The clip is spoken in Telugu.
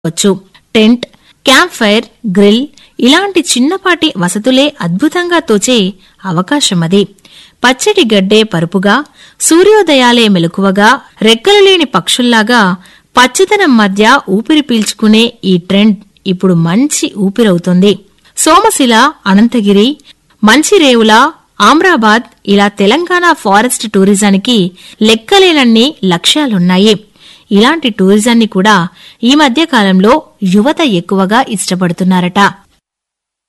వచ్చు టెంట్ క్యాంప్ ఫైర్ గ్రిల్ ఇలాంటి చిన్నపాటి వసతులే అద్భుతంగా తోచే అవకాశమది పచ్చటి గడ్డే పరుపుగా సూర్యోదయాలే మెలకువగా రెక్కలు లేని పక్షుల్లాగా పచ్చదనం మధ్య ఊపిరి పీల్చుకునే ఈ ట్రెండ్ ఇప్పుడు మంచి ఊపిరవుతుంది సోమశిల అనంతగిరి మంచిరేవుల ఆమ్రాబాద్ ఇలా తెలంగాణ ఫారెస్ట్ టూరిజానికి లెక్కలేనన్ని లక్ష్యాలున్నాయి ఇలాంటి టూరిజాన్ని కూడా ఈ మధ్య కాలంలో యువత ఎక్కువగా ఇష్టపడుతున్నారట